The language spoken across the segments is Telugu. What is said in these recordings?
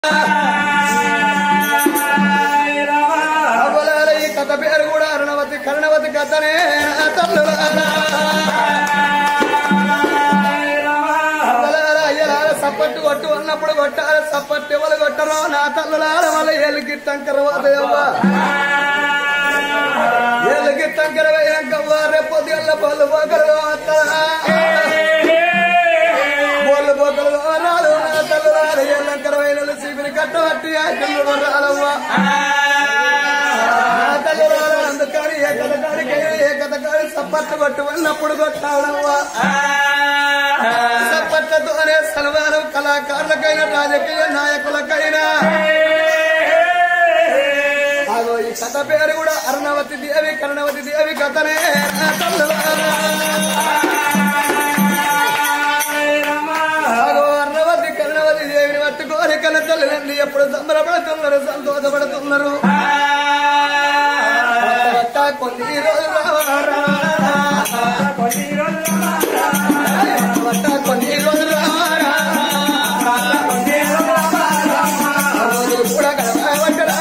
అవలాల ఈ కథ పేరు కూడా అరుణవతి కరుణవతి కథనే నా తల్లులారా. అవలాల అయ్యలాల సప్పట్టు కొట్టు అన్నప్పుడు కొట్టాలి సప్పట్టు ఎవరు కొట్టరో నా తల్లులాల వల్ల ఏళ్ళకి టంకరవాదవ్వ ఏళ్ళకి టంకర వేయంకవ్వ రేపొద్దు ఎల్ల పళ్ళు పోకలు బోళ్ళు పోకలు రాదు నా తల్లులాల ఏళ్ళంకర వేలు సీపిని కట్టబట్టి ఆ పిల్లలు రాలవ్వ నా తల్లులాల అందుకని ఏ కథ కాడికైనా ఏ కథ కాడి సప్పట్లు కొట్టు అన్నప్పుడు కొట్టాలవ్వా సప్పట్లతోనే సన్మానం కళాకారులకైనా రాజకీయ నాయకులకైనా అగో ఈ కథ పేరు కూడా అరుణవతి దేవి కరుణవతి దేవి కథనే నా తల్లులారా. అగో అరుణవతి కరుణవతి దేవిని పట్టుకోని కన్న తల్లిదండ్రి ఎప్పుడు సంబరపడుతున్నారు సంతోషపడుతున్నారు వట్ట వట్ట కొన్ని రోజులు రావాలా. వట్ట కొన్ని రోజులు రావాలా. రోజులు కూడా గడవవట్టరా.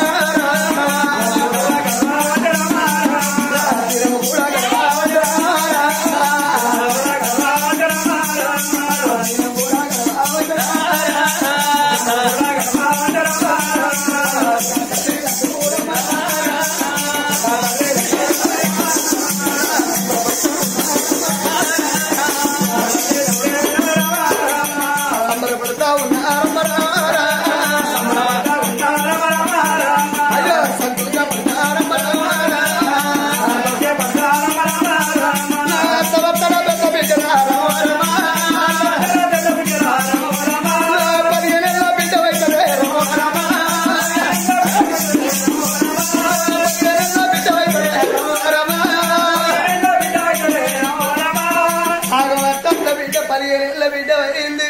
దినము కూడా గడవవట్టరా. సంబరపడతా ఉన్నారమ్మరారా. అయ్యో సంతోషపడతారమ్మరారా. నా తవతల బెట్ట బిడ్డలారా. నా పదిహేనేళ్ళ బిడ్డ వయసులే రామా. పదిహేనేళ్ళ బిడ్డ వయసులే రామా. ఆగవత్తంత బిడ్డ పదిహేనేళ్ళ బిడ్డ అయింది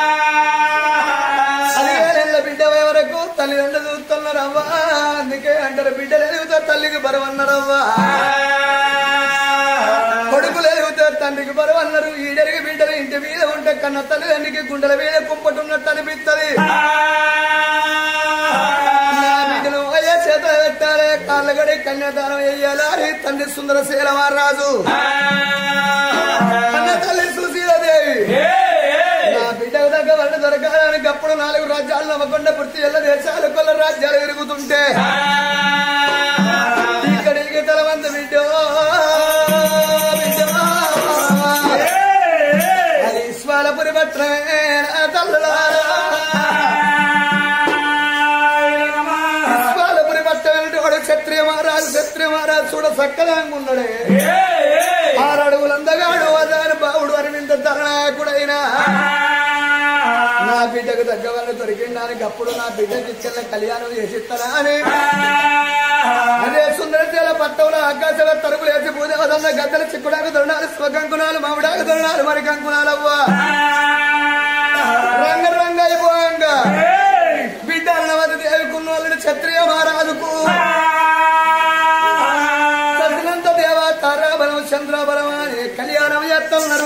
పదిహేనేళ్ళ బిడ్డ అయ్యే వరకు తల్లిదండ్రులు చూస్తున్నారవ్వా అందుకే అంటారు బిడ్డలు ఎదుగుతా తల్లికి బరువన్నారవ్వా కొడుకులు ఎదుగుతా తండ్రికి బరువన్నారు ఈడరికి బిడ్డలు ఇంటి మీద ఉంటే కన్న తల్లిదండ్రికి గుండెల మీద కుంపట్టున్నట్టు అనిపిస్తుంది నా బిడ్డను అయ్యే చేత పెట్టాలి కాళ్ళగడి కన్యాదానం వేయాలి అని తండ్రి సుందర శీలమారాజు అన్న తల్లి సుశీలదేవి నా బిడ్డకు దగ్గర వాళ్ళు దొరకాలని అప్పుడు నాలుగు రాజ్యాలు నమ్మకుండా పూర్తి ఎల్ల దేశాలు కొల్ల రాజ్యాలు తిరుగుతుంటే ఇక్కడికి తలవంత బిడ్డ అది ఇస్మాలపురి పట్టణమే నా తల్లులారా ఇస్మాలపురి పట్టణం వాడు క్షత్రియ మహారాజు క్షత్రియ మహారాజు చూడ చక్కదంగా ఉన్నాడే ఆరడుగులు అందగాడు అదాని బావుడు అరవింద తరణాయకుడైనా నా బిడ్డకు తగ్గ వాళ్ళు దొరికిండానికి అప్పుడు నా బిడ్డకి ఇచ్చిన కళ్యాణం చేసిస్తానా అని అదే సుందరశీల పట్టంలో ఆకాశం తరుపులు వేసి పూజ వదన్న గద్దలు చిక్కుడాకు దొరణాలు స్వకంకునాలు మామిడాకు దొరణాలు మరి కంకునాలు అవ్వా రంగ రంగ అయిపోయంగా బిడ్డ అన్నవతి దేవికున్న వాళ్ళని క్షత్రియ మహారాజుకు సజ్జనంత దేవ తారాబలం చంద్రబలం అని కళ్యాణం చేస్తున్నారు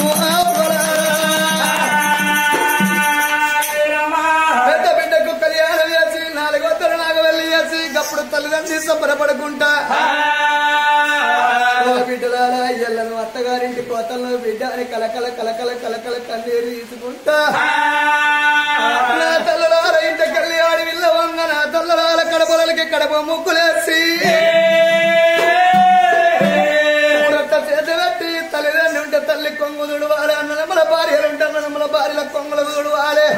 పెద్ద బిడ్డకు కళ్యాణం చేసి నాలుగో తరుణాగ వెళ్ళి చేసి గప్పుడు తల్లిదండ్రి సంబరపడుకుంటా ఓ బిడ్డలారా ఎల్లను అత్తగారింటి కోతలను బిడ్డ అని కలకల కలకల కలకల కన్నీరు తీసుకుంటా నా తల్లులార ఇంట కళ్యాణి విల్ల వంగ నా తల్లులార కడపలకి కడప ముక్కులేసి రొట్ట చేతి పెట్టి తల్లిదండ్రి ఉంటే తల్లి కొంగు దుడువాలి అన్న నమ్మల భార్యలు ఉంటే అన్న నమ్మల భార్యల కొంగులు దుడువాలి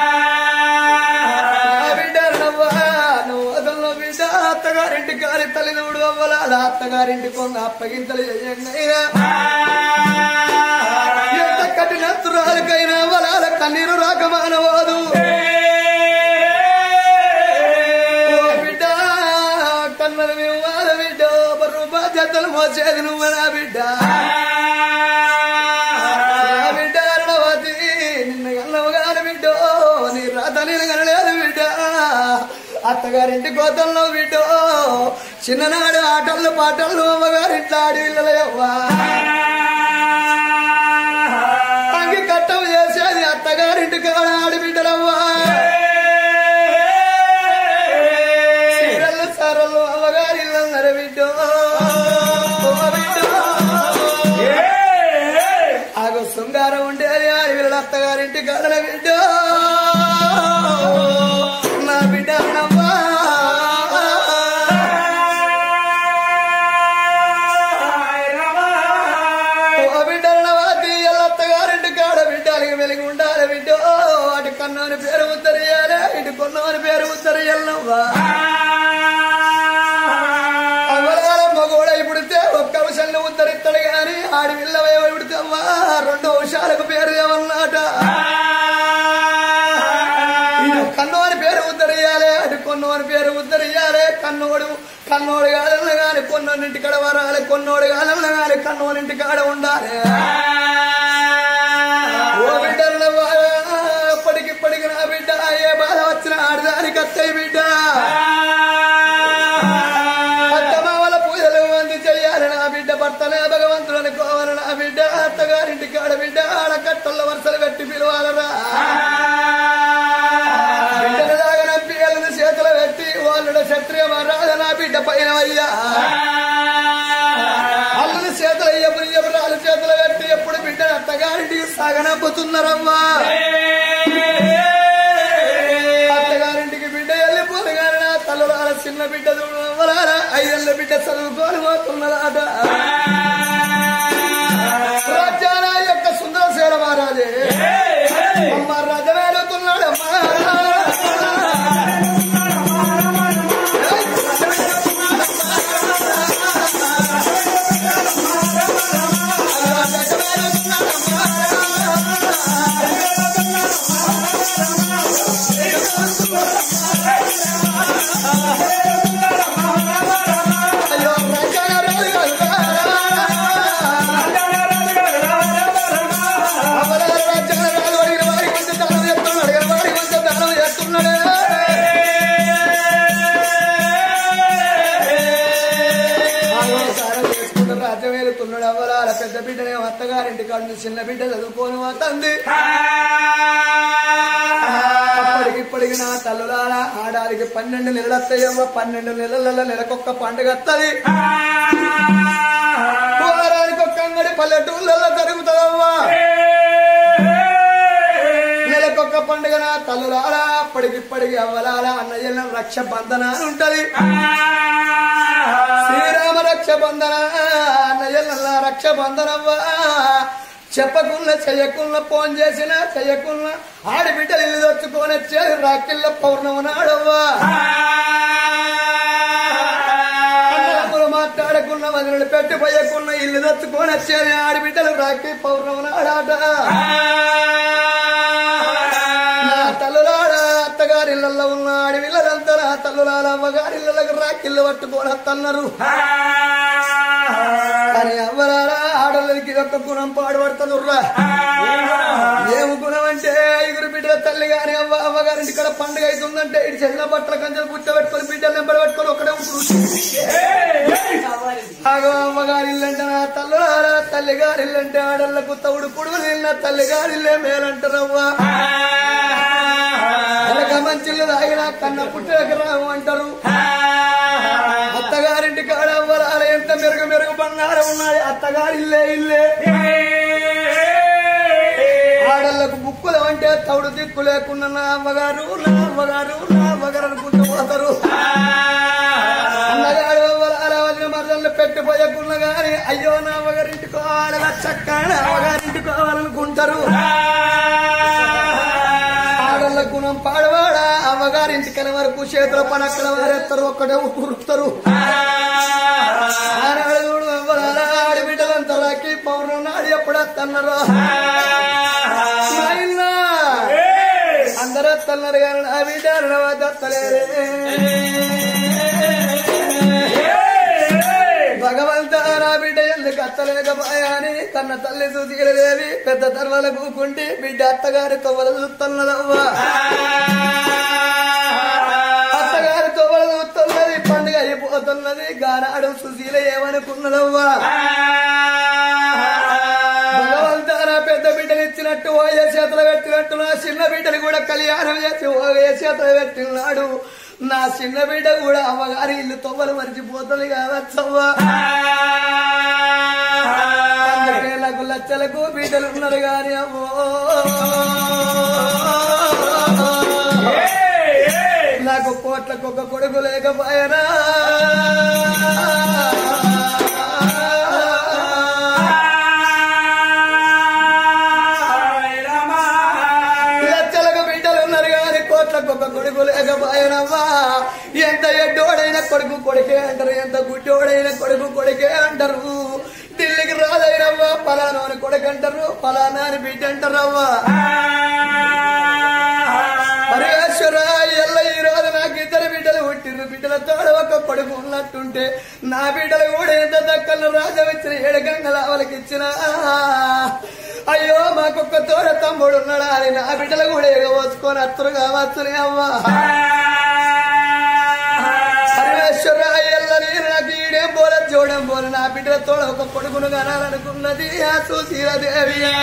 ఆ బిడ్డ నవ్వా నువ్వు వదలను బిడ్డ అత్తగారింటి గారి తల్లి నువ్వుడు అవ్వాల అలా అత్తగారింటి కొంగ అప్పగింతలు చేయండిరా ఎంత కఠిన తురాలకైనా వలాల కన్నీరు రాక మానవాదు ఓ బిడ్డ కన్నలు మేము వాళ్ళ బిడ్డ బరువు బాధ్యతలు మోసేది నువ్వు నా బిడ్డ నా బిడ్డ అరుణవతి నిన్న గన్నవు గాని బిడ్డ నీ రాత నేను కనలేదు బిడ్డ అత్తగారింటి కోతల్లో బిడ్డ చిన్ననాడు ఆటల్లో పాటల్లో అమ్మగారింట్లో ఆడి ఇళ్ళలేవ్వా అంగి కట్టం చేసేది అత్తగారింటి కాడ ఆడి బిడ్డలవ్వా అవ్వా అవలాల మగోడ పుడితే ఒక్క అంశాన్ని ఉద్ధరిస్తాడు గాని ఆడి విల్లవే పుడితే అవ్వా రెండు అంశాలకు పేరు ఏమన్నాట ఇటు కన్ను అని పేరు ఉద్ధరియాలి అటు కొన్ను అని పేరు ఉద్ధరియాలి కన్నోడు కన్నోడు కాదన్న గాని కొన్నోనింటి కాడ వరాలి కొన్నోడు కాదన్న గాని కన్నోనింటి కాడ ఉండాలి ఓ బిడ్డల ఇప్పటికిప్పటికి నా బిడ్డ ఏ బాధ వచ్చిన ఆడదానికి అత్తయ్య బిడ్డ అత్తమామల పూజలు మంది చెయ్యాలి నా బిడ్డ భర్తనే భగవంతుడు అనుకోవాలి నా బిడ్డ అత్తగారింటి కాడ బిడ్డ ఆడ కట్టల వరుసలు కట్టి పిలవాలరా బిడ్డలు దాగా నంపి వాళ్ళని చేతులు పెట్టి వాళ్ళ క్షత్రియ మహారాజ నా బిడ్డ పైన అయ్యా అల్లుని చేతులు ఎప్పుడు ఎప్పుడు వాళ్ళ చేతులు పెట్టి ఎప్పుడు బిడ్డ అత్తగారింటికి సాగనంపుతున్నారమ్మా అత్తగారింటికి బిడ్డ వెళ్ళిపోగానే నా తల్లులాల చిన్న బిడ్డ చూడవరాల ఐదేళ్ళ బిడ్డ చదువుకొని పోతున్నదాట రాజ్యాల యొక్క సుందర సేన మహారాజే అమ్మ రథ వేలుతున్నాడమ్మా అయ్యో రాజ్యాల రాజు గారు అవలాల రాజ్యాల రాజు అడిగిన వారి మధ్య దానం చేస్తున్నాడు అడిగిన వారి మధ్య దానం చేస్తున్నాడే ఆలోచన చేసుకుంటూ రాజ్యం వెళ్తున్నాడు అవలాల పెద్ద బిడ్డనే అత్తగారింటి కాడు చిన్న బిడ్డ చదువుకొని పోతుంది అప్పటికి ఇప్పటికి నా తల్లులాల ఆడారికి పన్నెండు నెలలు వస్తాయమ్మ పన్నెండు నెలల నెలకొక్క పండుగ వస్తుంది వారానికి ఒక్క అంగడి పల్లెటూళ్ళల్లో జరుగుతుందమ్మా నెలకొక్క పండుగ నా తల్లులాల అప్పటికిప్పటికి అవ్వలాల అన్నయ్య రక్ష బంధన అని ఉంటది శ్రీరామ రక్ష బంధన అన్నయ్య రక్ష బంధనవ్వా చెప్పకుండా చెయ్యకుండా ఫోన్ చేసినా చెయ్యకుండా ఆడబిడ్డలు ఇల్లు తెచ్చుకొని వచ్చేది రాకిళ్ళ పౌర్ణమి నాడవ్వా అన్నదమ్ములు మాట్లాడకుండా వదిలి పెట్టి పోయకుండా ఇల్లు తెచ్చుకొని వచ్చేది ఆడబిడ్డలు రాకి పౌర్ణమి నాడాట నా తల్లులాడ అత్తగారిళ్ళల్లో ఉన్న ఆడవిళ్ళంతా నా తల్లులాల అమ్మగారిళ్ళకి రాకిళ్ళు పట్టుకొని వస్తున్నారు కానీ అవ్వరారా ఆడలకి ఒక గుణం పాడుపడుతుందిర్రా ఏం గుణం అంటే ఐదుగురు బిడ్డల తల్లి గాని అవ్వ అవ్వగారింటి ఇక్కడ పండుగ అవుతుందంటే ఇటు చెల్లిన బట్టల కంచెలు కూర్చోబెట్టుకొని బిడ్డలు నెంబర్ పెట్టుకొని ఒకటే ఉంటుంది ఆగో అమ్మగారి ఇల్లంటే నా తల్లులారా తల్లి గారి ఇల్లంటే ఆడళ్లకు తవుడు పుడుగు నిన్న తల్లి గారిల్లే మేలంటారవ్వా ఎలక మంచిళ్ళు తాగినా కన్న పుట్టక రాము అంటారు అత్తగారింటి కాడ అవ్వరాల ఎంత మెరుగు మెరుగు బంగారం ఉన్నది అత్తగారి ఇల్లే ఇల్లే ఆడళ్లకు బుక్కులు అంటే తౌడు దిక్కు లేకుండా నా అమ్మగారు నా అమ్మగారు నా అమ్మగారు అనుకుంటూ పోతారు అన్నగారు అవ్వరాల వదిన మరదళ్ళు పెట్టిపోయకున్నా గాని అయ్యో నా అమ్మగారింటి కోవాల చక్క నా అమ్మగారింటి కోవాలనుకుంటారు ఆడళ్ళ గుణం పాడవాడా అమ్మగారింటి కన వరకు చేతుల పనక్కల వారెత్తారు ఒక్కడే ఉరుకుతారు ఆనాడు చూడు అవ్వరాలా ఆడబిడ్డలంతా రాకి పౌర్ణం నాడు ఎప్పుడు వస్తున్నారు నాయనా, అందరూ వస్తున్నారు కానీ నా బిడ్డ వద్దలేరే భగవంత నా బిడ్డ ఎందుకు అత్తలేకపోయాని కన్న తల్లి సుధీరదేవి పెద్ద తర్వాల కూకుంటి బిడ్డ అత్తగారి తొవ్వల చూస్తున్నదవ్వా అత్తగారి తొవ్వల చూస్తున్నది పండుగ అయిపోతున్నది గానాడు సుశీల ఏమనుకున్నదవ్వా భగవంత నా పెద్ద బిడ్డలు ఇచ్చినట్టు ఓ ఏ చేతులు పెట్టినట్టు నా చిన్న బిడ్డలు కూడా కళ్యాణం చేసి ఓ ఏ చేతులు పెట్టినాడు నా చిన్న బిడ్డ కూడా అమ్మగారి ఇల్లు తొవ్వలు మర్చిపోతుంది కావచ్చవ్వా అందుకేళ్లకు లచ్చలకు బిడ్డలు ఉన్నారు గాని అమ్మో నాకు కోట్లకు ఒక కొడుకు లేకపోయారా లచ్చలకు బిడ్డలు ఉన్నారు గాని కోట్లకు ఒక కొడుకు లేక ఉండకపోయినవ్వా ఎంత ఎడ్డోడైన కొడుకు కొడుకే అంటారు ఎంత గుడ్డోడైన కొడుకు కొడుకే అంటారు ఢిల్లీకి రాదైనవ్వా పలానాని కొడుకు అంటారు పలానాని బిడ్డ అంటారవ్వా పరమేశ్వర ఎల్ల ఈ రోజు నాకు ఇద్దరు బిడ్డలు పుట్టిర్రు బిడ్డలతో ఒక కొడుకు ఉన్నట్టుంటే నా బిడ్డలు కూడా ఎంత దక్కలు రాజవచ్చిన ఏడగంగల వాళ్ళకి ఇచ్చిన అయ్యో మాకొక్క తోడ తమ్ముడు ఉన్నాడా అని నా బిడ్డలు కూడా ఎగవచ్చుకొని అత్తరు కావచ్చుని అవ్వా పరమేశ్వర ఎల్ల నేను నాకు ఈడేం పోల చూడం పోల నా బిడ్డలతో ఒక కొడుకును కనాలనుకున్నది ఆ సుశీలదేవియా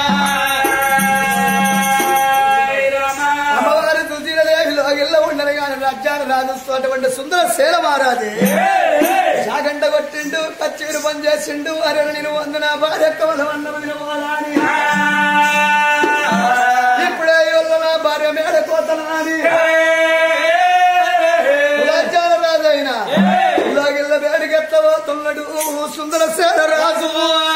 అమ్మవారు సుశీలదేవిలో ఇళ్ళ ఉండరు కానీ రాజ్యాన్ని రాజుస్తూ అటువంటి సుందర శీల మహారాజే జాగంట కొట్టిండు కచ్చేరు పని చేసిండు అరే నేను వందన భార్య కవల వందమైన పోలాని ఇప్పుడే ఇవాళ నా భార్య మేడ కోతనాని రాజ్యాల రాజైన ఇలాగిళ్ళ వేడికెత్తబోతున్నాడు సుందర శీల రాజు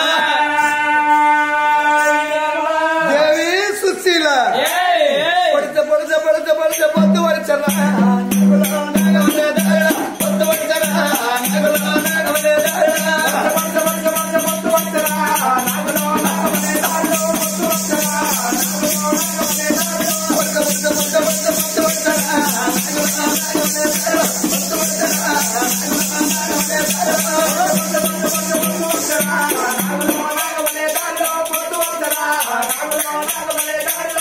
దేవి సుశీల పొడిత పొడిత పొడిత పొడిత పొద్దు వడిచరా నాగులో నాగవలే దారా పొద్దు వడిచరా నాగులో నాగవలే దారా పొద్దు వడిచ వడిచ పొద్దు వడిచరా నాగులో నాగవలే దారా పొద్దు వడిచరా నాగులో నాగవలే దారా పొద్దు వడిచ పొద్దు వడిచ పొద్దు వడిచరా నాగులో నాగవలే దారా పొద్దు వడిచరా నాగులో నాగవలే దారా పొద్దు వడిచ పొద్దు వడిచరా నాగులో నాగవలే దారా పొద్దు వడిచరా నాగులో నాగవలే దారా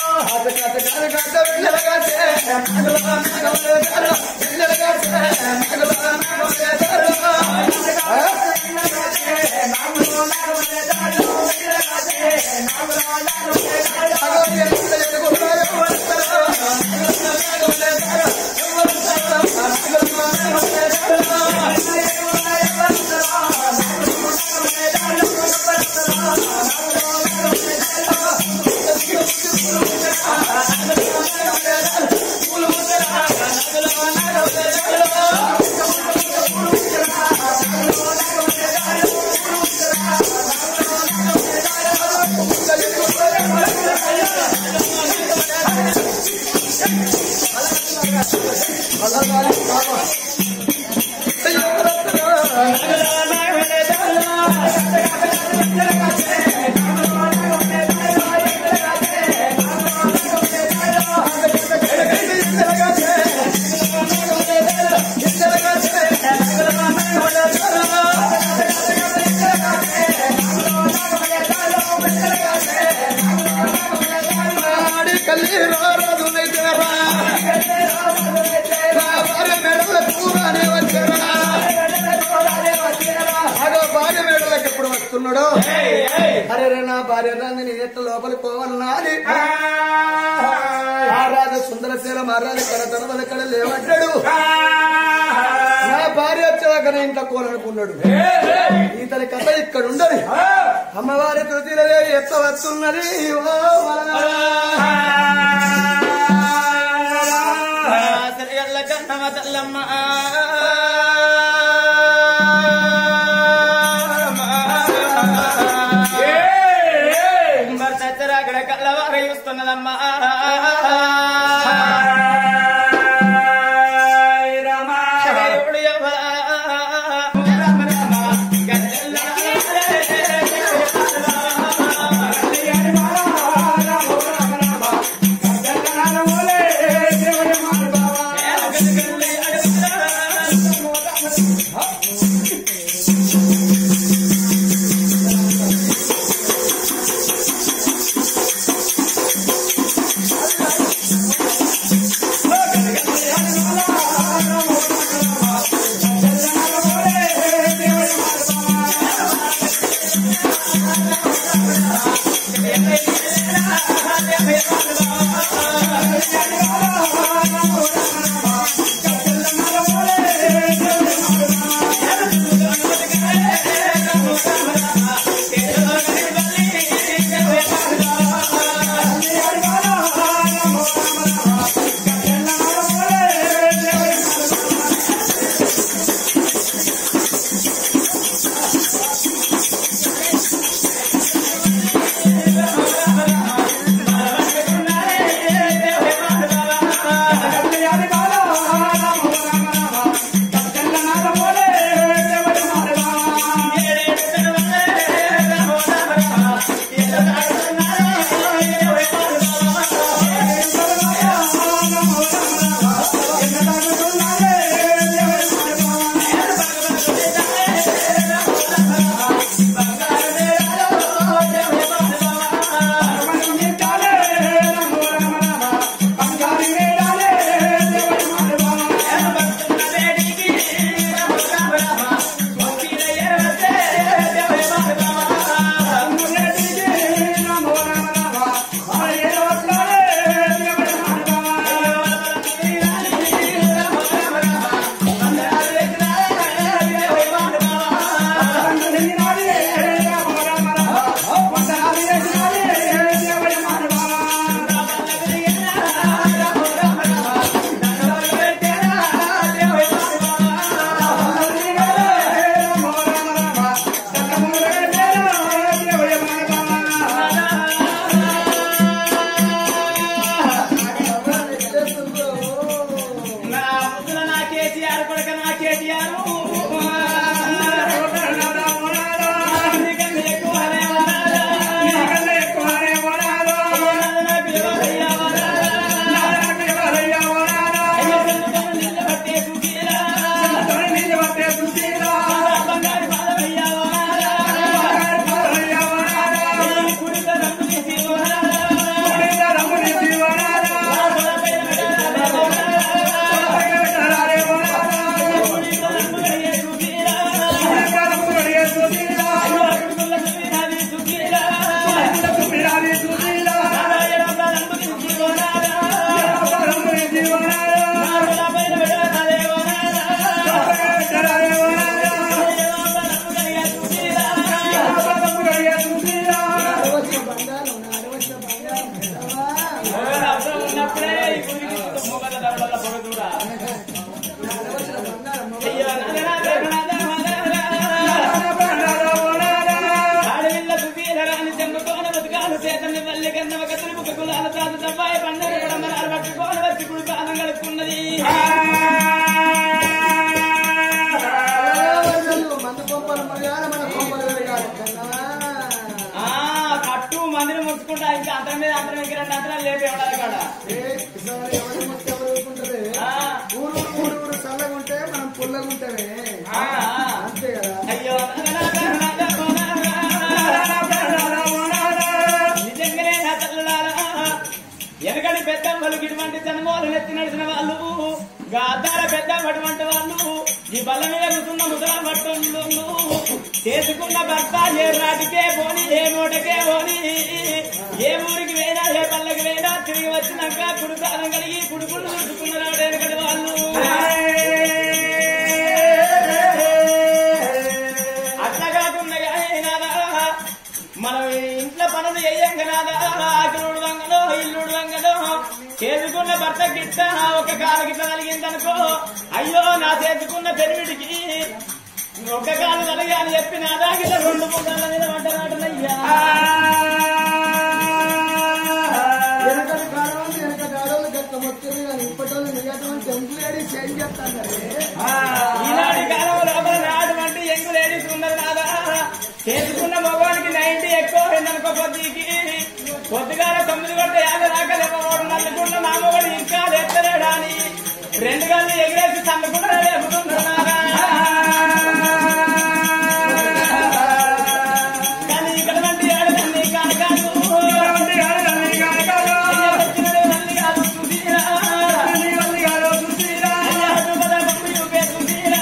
ఎప్పుడు వస్తున్నాడో అరే రే నా భార్య రాంది నీ ఎట్ల లోపలికి పోవాలన్నా అని మహారాజు సుందరశీల మహారాజు కడ తనవల కడ లేవడ్డాడు నా భార్య వచ్చాక నేను ఇంత కోరనుకున్నాడు ఇతని కథ ఇక్కడ ఉండదు అమ్మవారి తృతీయలే ఎత్త వస్తున్నది ఓ సరిగల్ల కన్నమ తల్లమ్మ భర్త చరాగడ కల్లవార చూస్తున్నదమ్మా దేవుడు ఎవరా? రామ రామ గల్లెల్ల దేవుడు కేటీఆర్ నీకన్నా ఎక్కువ అరవచ్చిన బంగారం అరవచ్చిన బంగారం పెట్టవా? ఉన్నప్పుడే ఈ గురికి మొగల దరడల పొగదూరా అరవచ్చిన బంగారం మొగ- అయ్యో ఆడవిల్ల సుఖీరరాని చెంబుకోన బతుకాలు చేతని వల్లి కన్న ఒక తిరుముఖ కులాల తాత తబ్బాయి పండుగ పడమరాలు పట్టుకోని వచ్చి కుడి కాలం కలుపుకున్నది అలవర్ణలు మందు కొంపలు మరగాలి మన కొంపలు పెరగాలి కన్నవా? ఆ కట్టు మందిని ముచ్చుకుంటా ఇంకా అంతరం మీద అంతరం ఇంకా రెండు అంతరాలు లేపి ఉండాలి కాడ ఏ, ఈసారి ఎవరి ముక్కు ఎవరు ఊరుకుంటారే? ఆ, ఊరు ఊరు ఊరు చల్లగుంటే మనం పుల్లగుంటామే ఆ, అంతే కదా అయ్యో నిజంగానే నా తల్లులారా వెనకడి పెద్దమ్మలు ఇటువంటి జన్మలు నెత్తి నడిచిన వాళ్ళు గాతాల పెద్దమ్మటి వంటి వాళ్ళు ఈ బల్ల మీద కూర్చున్న ముసలా పట్టుళ్ళు చేసుకున్న భర్త ఏ నాటికే పోని ఏ నోటకే పోని ఏ ఊరికి వేనా ఏ పల్లకి వేనా తిరిగి వచ్చినాక కుడుకాలం కలిగి కుడుకులు చూసుకున్నారు వెనకటి వాళ్ళు అట్లా కాకుండా నాదా మనం ఇంట్లో పనులు చేయంగా నాదా ఆకులుడు వంగలో ఇల్లుడు వంగలో చేసుకున్న భర్త గిట్ట ఒక కాలు గిట్ట కలిగిందనుకో అయ్యో నా చేసుకున్న పెరిమిడికి ఒక కాలు కలిగి అని చెప్పి నాదా గిట్ట రెండు మూడు మీద వంటనాటనయ్యా వెనకటి కాలం వెనకటి ఆడవాళ్ళు గట్ల మొత్తం కానీ ఇప్పటి నిజం టెంపులేడి చేంజ్ చేస్తాను ఈనాటి కాలం లోపల నాటువంటి ఎంగు లేడీస్ ఉన్నారు నాదా చేసుకున్న మగవానికి నైన్టీ ఎక్కువ అయిందనుకో పొద్దుకి పొద్దుగాల తొమ్మిది గంట యాభై దాకా లేకపోవడం నల్లుకున్న మామవాడు ఇంకా లేస్తలేడా అని రెండు గంటలు ఎగిరేసి తన్నుకుండా లేపుతున్నారా కానీ ఇక్కడ వంటి ఆడదాన్ని కాదు కాదు అయ్యా వచ్చినడు వల్లి కాదు చూసిరా. అయ్యా అటు పద పంపి చూపే చూసిరా.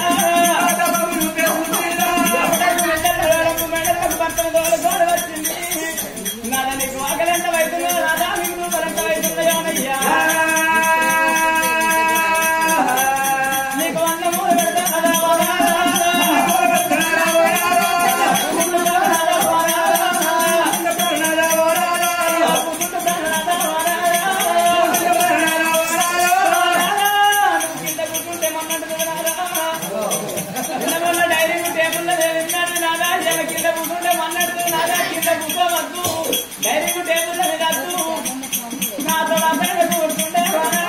డైనింగ్ టేబుల్ విన్నాడు నాదా ఇలా కింద కూర్చుంటే మన్నట్టు నాదా కింద కూర్చోవద్దు డైనింగ్ టేబుల్ కాదు నాతో అక్కడ కూర్చుంటే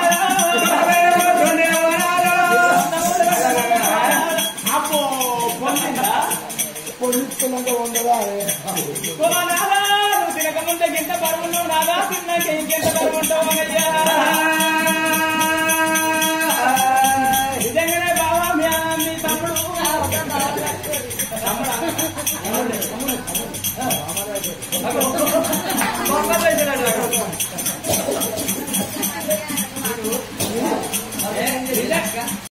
అప్పో పొందిందా పొందుతున్నాక ఉండదా ఓ నాదా నువ్వు తినకముందే గింత బరువులు నాదా తిన్నాక ఇంకెంత బరువు ఉంటావు అయ్యా